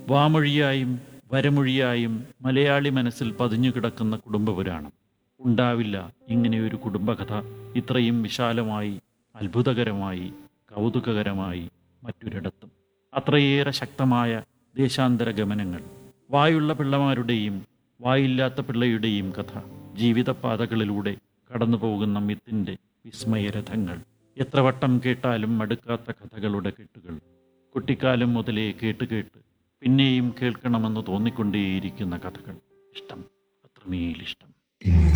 വാമൊഴിയായും വരമൊഴിയായും മലയാളി മനസ്സിൽ പതിഞ്ഞുകിടക്കുന്ന കുടുംബപുരാണം ഉണ്ടാവില്ല ഇങ്ങനെയൊരു കുടുംബകഥ ഇത്രയും വിശാലമായി അത്ഭുതകരമായി കൗതുകകരമായി മറ്റൊരിടത്തും അത്രയേറെ ശക്തമായ ദേശാന്തര ഗമനങ്ങൾ വായുള്ള പിള്ളമാരുടെയും വായില്ലാത്ത പിള്ളയുടെയും കഥ ജീവിതപാതകളിലൂടെ കടന്നു പോകുന്ന മിത്തിൻ്റെ വിസ്മയരഥങ്ങൾ എത്ര വട്ടം കേട്ടാലും മടുക്കാത്ത കഥകളുടെ കെട്ടുകൾ കുട്ടിക്കാലം മുതലേ കേട്ട് കേട്ട് പിന്നെയും കേൾക്കണമെന്ന് തോന്നിക്കൊണ്ടേയിരിക്കുന്ന കഥകൾ ഇഷ്ടം അത്രമേലിഷ്ടം